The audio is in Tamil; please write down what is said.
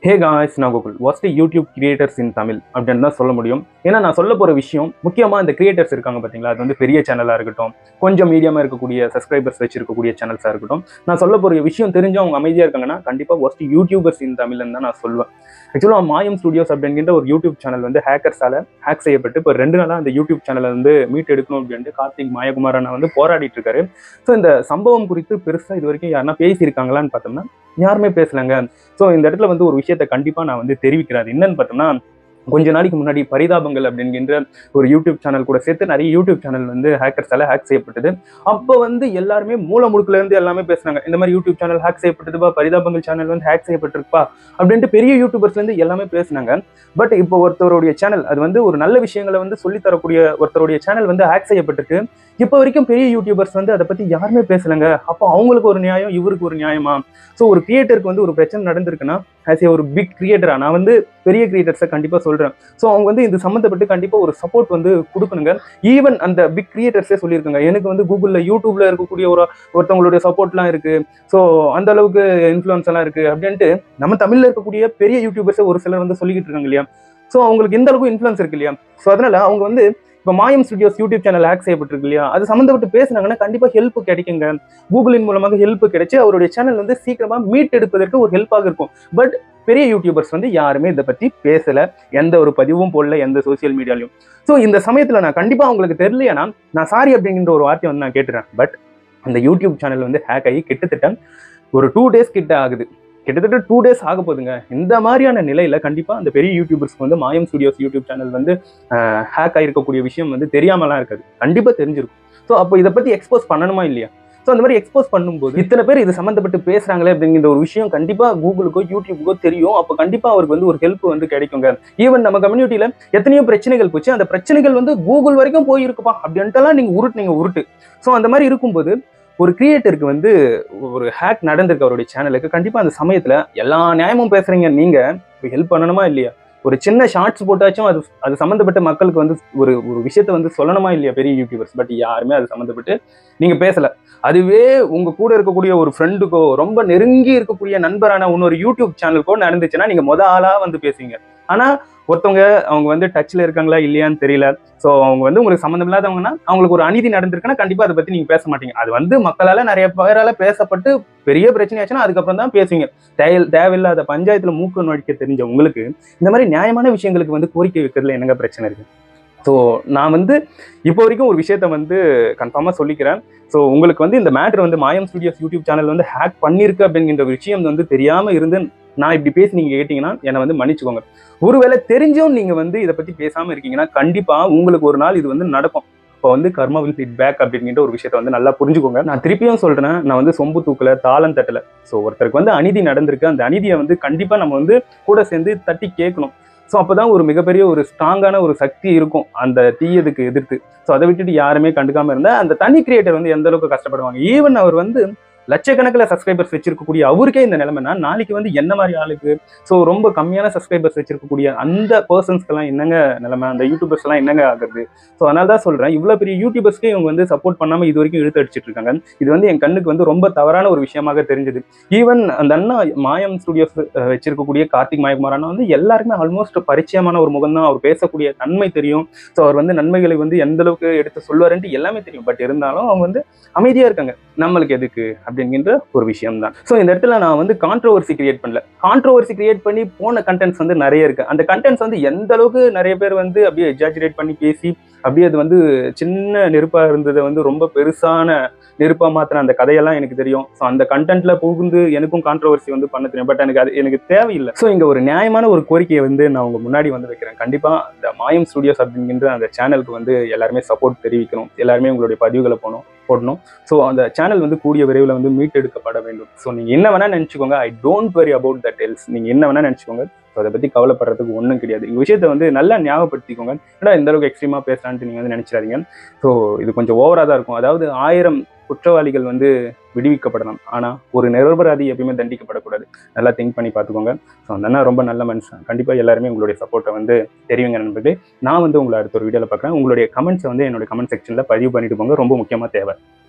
ஹே காய்ஸ் நான் Gokul what's YouTube creators in Tamil அப்படின்னு தான் சொல்ல முடியும் ஏன்னா நான் சொல்ல போகிற விஷயம் முக்கியமாக இந்த கிரியேட்டர்ஸ் இருக்காங்க பார்த்தீங்களா அது வந்து பெரிய சேனலாக இருக்கட்டும் கொஞ்சம் மீடியமாக இருக்கக்கூடிய சப்ஸ்கிரைபர்ஸ் வச்சிருக்கக்கூடிய சேனல்ஸாக இருக்கட்டும் நான் சொல்ல போகிற விஷயம் தெரிஞ்சு அவங்க அமைதியாக இருக்காங்கன்னா கண்டிப்பாக வாட்ஸ் யூடியூபர்ஸ் இன் தமிழ்னு தான் நான் சொல்லுவேன் ஆக்சுவலாக மாயம் ஸ்டுடியோஸ் அப்படிங்கிற ஒரு யூடியூப் சேனல் வந்து ஹேக்கர்ஸால ஹேக் செய்யப்பட்டு இப்போ ரெண்டு நாளாக அந்த யூடியூப் சேனலை வந்து மீட் எடுக்கணும் அப்படின்ட்டு கார்த்திக் மாயகுமாரன் வந்து போராடிட்டு இருக்காரு ஸோ இந்த சம்பவம் குறித்து பெருசாக இது வரைக்கும் யாருன்னா பேசியிருக்காங்களான்னு பார்த்தோம்னா யாருமே பேசலைங்க ஸோ இந்த இடத்துல வந்து ஒரு விஷயத்தை கண்டிப்பாக நான் வந்து தெரிவிக்கிறேன் அது என்னன்னு பார்த்தோம்னா கொஞ்ச நாளைக்கு முன்னாடி பரிதாபங்கள் அப்படிங்கிற ஒரு யூடியூப் சேனல் கூட சேர்த்து நிறைய யூடியூப் சேனல் வந்து ஹேக்கர்ஸால ஹேக் செய்யப்பட்டது அப்போ வந்து எல்லாருமே மூல முடுக்குல இருந்து எல்லாமே பேசுனாங்க இந்த மாதிரி யூடியூப் சேனல் ஹேக் செய்யப்பட்டதுப்பா பரிதாபங்கள் சேனல் வந்து ஹேக் செய்யப்பட்டிருப்பா அப்படின்ட்டு பெரிய யூடியூபர்ஸ்ல இருந்து எல்லாமே பேசுனாங்க பட் இப்போ ஒருத்தருடைய சேனல் அது வந்து ஒரு நல்ல விஷயங்களை வந்து சொல்லித் தரக்கூடிய ஒருத்தருடைய சேனல் வந்து ஹேக் செய்யப்பட்டிருக்கு இப்போ வரைக்கும் பெரிய யூடியூபர்ஸ் வந்து அதை பத்தி யாருமே பேசலைங்க அப்போ அவங்களுக்கு ஒரு நியாயம் இவருக்கு ஒரு நியாயமா ஸோ ஒரு கிரியேட்டருக்கு வந்து ஒரு பிரச்சனை நடந்திருக்குன்னா ஆஸ் ஏ ஒரு பிக் கிரியேட்டரா நான் வந்து பெரிய கிரியேட்டர்ஸை கண்டிப்பாக சொல்கிறேன் ஸோ அவங்க வந்து இது சம்மந்தப்பட்டு கண்டிப்பாக ஒரு சப்போர்ட் வந்து கொடுக்கணுங்க ஈவன் அந்த பிக் கிரியேட்டர்ஸே சொல்லியிருக்காங்க எனக்கு வந்து கூகுளில் யூடியூப்ல இருக்கக்கூடிய ஒரு ஒருத்தவங்களுடைய சப்போர்ட்லாம் இருக்கு ஸோ அந்த அளவுக்கு இன்ஃப்ளூயன்ஸ் எல்லாம் இருக்கு அப்படின்ட்டு நம்ம தமிழ்ல இருக்கக்கூடிய பெரிய யூடியூபர்ஸை ஒரு சிலர் வந்து சொல்லிக்கிட்டு இருக்காங்க இல்லையா ஸோ அவங்களுக்கு எந்த அளவுக்கு இன்ஃப்ளூயன்ஸ் இருக்கு இல்லையா ஸோ அதனால அவங்க வந்து இப்போ மாயம் ஸ்டுடியோஸ் யூடியூப் சேனல் ஹேக் செய்யப்பட்டிருக்கு இல்லையா அது சம்மந்தப்பட்டு பேசுனாங்கன்னா கண்டிப்பாக ஹெல்ப் கிடைக்குங்க கூகுளின் மூலமாக ஹெல்ப் கிடைச்சு அவருடைய சேனல் வந்து சீக்கிரமா மீட் எடுப்பதற்கு ஒரு ஹெல்ப்பாக இருக்கும் பட் பெரிய யூடியூபர்ஸ் வந்து யாருமே இதை பத்தி பேசல எந்த ஒரு பதிவும் போடல எந்த சோசியல் மீடியாலையும் ஸோ இந்த சமயத்துல நான் கண்டிப்பா உங்களுக்கு தெரியலையானா நான் சாரி அப்படிங்கிற ஒரு வார்த்தையை வந்து நான் கேட்டுறேன் பட் அந்த யூடியூப் சேனல் வந்து ஹேக் ஆகி கிட்டத்தட்ட ஒரு டூ டேஸ் கிட்ட ஆகுது கிட்டத்தட்ட டூ டேஸ் ஆக போகுதுங்க இந்த மாதிரியான நிலையில கண்டிப்பா அந்த பெரிய யூடியூபர்ஸ்க்கு வந்து மாயம் ஸ்டுடியோஸ் யூடியூப் சேனல் வந்து ஹேக் ஆயிருக்கக்கூடிய விஷயம் வந்து தெரியாமலாம் இருக்காது கண்டிப்பா தெரிஞ்சிருக்கும் ஸோ அப்போ இதை பத்தி எக்ஸ்போஸ் பண்ணணுமா இல்லையா ஸோ அந்த மாதிரி எக்ஸ்போஸ் பண்ணும்போது இத்தனை பேர் இது சம்மந்தப்பட்டு பேசுறாங்களே அப்படிங்கிற ஒரு விஷயம் கண்டிப்பா கூகுளுக்கோ யூடியூபுக்கோ தெரியும் அப்போ கண்டிப்பா அவருக்கு வந்து ஒரு ஹெல்ப் வந்து கிடைக்குங்க ஈவன் நம்ம கம்யூனிட்டியில எத்தனையோ பிரச்சனைகள் போச்சு அந்த பிரச்சனைகள் வந்து கூகுள் வரைக்கும் போயிருக்குப்பா அப்படின்ட்டுலாம் நீங்க உருட்டு நீங்க உருட்டு ஸோ அந்த மாதிரி இருக்கும்போது ஒரு கிரியேட்டருக்கு வந்து ஒரு ஹேக் நடந்திருக்கு அவருடைய சேனலுக்கு கண்டிப்பா அந்த சமயத்துல எல்லா நியாயமும் பேசுறீங்க நீங்க ஹெல்ப் பண்ணணுமா இல்லையா ஒரு சின்ன ஷார்ட்ஸ் போட்டாச்சும் அது அது சம்மந்தப்பட்ட மக்களுக்கு வந்து ஒரு ஒரு விஷயத்த வந்து சொல்லணுமா இல்லையா பெரிய யூடியூபர்ஸ் பட் யாருமே அது சம்மந்தப்பட்டு நீங்க பேசல அதுவே உங்க கூட இருக்கக்கூடிய ஒரு ஃப்ரெண்டுக்கோ ரொம்ப நெருங்கி இருக்கக்கூடிய நண்பரான இன்னொரு யூடியூப் சேனலுக்கோ நடந்துச்சுன்னா நீங்க முத ஆளா வந்து பேசுவீங்க ஆனா ஒருத்தவங்க அவங்க வந்து டச்ல இருக்காங்களா இல்லையான்னு தெரியல ஸோ அவங்க வந்து உங்களுக்கு சம்மந்தம் இல்லாதவங்கன்னா அவங்களுக்கு ஒரு அநீதி நடந்திருக்குன்னா கண்டிப்பா அதை பத்தி நீங்க பேச மாட்டீங்க அது வந்து மக்களால நிறைய பேரால பேசப்பட்டு பெரிய பிரச்சனை ஆச்சுன்னா அதுக்கப்புறம் தான் பேசுவீங்க தேவை தேவையில்லாத பஞ்சாயத்துல மூக்கு நடிக்க தெரிஞ்ச உங்களுக்கு இந்த மாதிரி நியாயமான விஷயங்களுக்கு வந்து கோரிக்கை வைக்கிறதுல என்னங்க பிரச்சனை இருக்கு ஸோ நான் வந்து இப்போ வரைக்கும் ஒரு விஷயத்த வந்து கன்ஃபார்மாக சொல்லிக்கிறேன் ஸோ உங்களுக்கு வந்து இந்த மேட்ரு வந்து மாயம் ஸ்டுடியோஸ் யூடியூப் சேனல் வந்து ஹேக் பண்ணியிருக்கு அப்படிங்கிற விஷயம் வந்து தெரியாமல் இருந்து நான் இப்படி பேசி நீங்கள் கேட்டிங்கன்னா என்னை வந்து மன்னிச்சுக்கோங்க ஒருவேளை தெரிஞ்சும் நீங்கள் வந்து இதை பற்றி பேசாமல் இருக்கீங்கன்னா கண்டிப்பாக உங்களுக்கு ஒரு நாள் இது வந்து நடக்கும் இப்போ வந்து கர்மா வில் ஹிட் பேக் அப்படிங்கிற ஒரு விஷயத்த வந்து நல்லா புரிஞ்சுக்கோங்க நான் திருப்பியும் சொல்றேன் நான் வந்து சொம்பு தூக்கல தாளம் தட்டல ஸோ ஒருத்தருக்கு வந்து அநீதி நடந்திருக்கு அந்த அநீதியை வந்து கண்டிப்பா நம்ம வந்து கூட சேர்ந்து தட்டி கேட்கணும் ஸோ அப்போதான் ஒரு மிகப்பெரிய ஒரு ஸ்ட்ராங்கான ஒரு சக்தி இருக்கும் அந்த தீயதுக்கு எதிர்த்து ஸோ அதை விட்டுட்டு யாருமே கண்டுக்காம இருந்தா அந்த தனி கிரியேட்டர் வந்து எந்த அளவுக்கு கஷ்டப்படுவாங்க ஈவன் அவர் வந்து லட்சக்கணக்கில் சப்ஸ்கிரைபர்ஸ் வச்சிருக்கக்கூடிய அவருக்கே இந்த நிலைமைனா நாளைக்கு வந்து என்ன மாதிரி ஆளுக்கு ஸோ ரொம்ப கம்மியான சப்ஸ்கிரைபர்ஸ் வச்சிருக்கக்கூடிய அந்த பர்சன்ஸ்க்கெல்லாம் என்னங்க நிலைமை அந்த யூடியூபர்ஸ் எல்லாம் என்னங்க ஆகுறது ஸோ அதனால தான் சொல்றேன் இவ்வளோ பெரிய யூடியூபர்ஸ்க்கே இவங்க வந்து சப்போர்ட் பண்ணாம இது வரைக்கும் இழுத்து அடிச்சிட்டு இருக்காங்க இது வந்து என் கண்ணுக்கு வந்து ரொம்ப தவறான ஒரு விஷயமாக தெரிஞ்சது ஈவன் அந்த அண்ணா மாயம் ஸ்டுடியோஸ் வச்சிருக்கக்கூடிய கார்த்திக் மாயகுமார் அண்ணா வந்து எல்லாருக்குமே ஆல்மோஸ்ட் பரிச்சயமான ஒரு முகம் தான் அவர் பேசக்கூடிய நன்மை தெரியும் ஸோ அவர் வந்து நன்மைகளை வந்து எந்த அளவுக்கு எடுத்து சொல்லுவாருன்ட்டு எல்லாமே தெரியும் பட் இருந்தாலும் அவங்க வந்து அமைதியா இருக்காங்க நம்மளுக்கு எதுக்கு அப்படிங்கிற ஒரு விஷயம் தான் ஸோ இந்த இடத்துல நான் வந்து கான்ட்ரோவர்சி கிரியேட் பண்ணல கான்ட்ரோவர்சி கிரியேட் பண்ணி போன கண்டென்ட்ஸ் வந்து நிறைய இருக்கு அந்த கண்டென்ட்ஸ் வந்து எந்த அளவுக்கு நிறைய பேர் வந்து அப்படியே எக்ஸாஜரேட் பண்ணி பேசி அப்படியே அது வந்து சின்ன நெருப்பா இருந்ததை வந்து ரொம்ப பெருசான நெருப்பா மாத்தின அந்த கதையெல்லாம் எனக்கு தெரியும் ஸோ அந்த கண்டென்ட்ல புகுந்து எனக்கும் கான்ட்ரவர்சி வந்து பண்ண தெரியும் பட் எனக்கு அது எனக்கு தேவையில்லை ஸோ இங்க ஒரு நியாயமான ஒரு கோரிக்கையை வந்து நான் உங்க முன்னாடி வந்து வைக்கிறேன் கண்டிப்பா இந்த மாயம் ஸ்டுடியோஸ் அப்படிங்கிற அந்த சேனலுக்கு வந்து எல்லாருமே சப்போர்ட் தெரிவிக்கணும் எல்லாருமே உங்களுடைய பதிவுகளை போகணும் போடணும் ஸோ அந்த சேனல் வந்து கூடிய விரைவில் வந்து மீட்டெடுக்கப்பட வேண்டும் ஸோ நீங்க என்ன வேணா நினைச்சுக்கோங்க I don't worry about that else நீங்க என்ன வேணா நினைச்சுக்கோங்க ஸோ அதை பத்தி கவலைப்படுறதுக்கு ஒன்றும் கிடையாது இந்த விஷயத்தை வந்து நல்லா ஞாபகப்படுத்திக்கோங்க ஏன்னா இந்த அளவுக்கு எக்ஸ்ட்ரீமா பேசலான்ட்டு நீங்க வந்து நினைச்சிடாதீங்க ஸோ இது கொஞ்சம் ஓவரா தான் இருக்கும் அதாவது ஆயிரம் குற்றவாளிகள் வந்து விடுவிக்கப்படலாம் ஆனா ஒரு நிரபராதி எப்பயுமே தண்டிக்கப்படக்கூடாது நல்லா திங்க் பண்ணி பார்த்துக்கோங்க ஸோ அந்த அண்ணா ரொம்ப நல்ல மனுஷன் கண்டிப்பா எல்லாருமே உங்களுடைய சப்போர்ட்டை வந்து தெரியுங்க நண்பர்களே நான் வந்து உங்களை அடுத்த ஒரு வீடியோவில் பார்க்குறேன் உங்களுடைய கமெண்ட்ஸை வந்து என்னோட கமெண்ட் செக்ஷனில் பதிவு பண்ணிட்டு போங்க ரொம்ப முக்கியமாக தேவை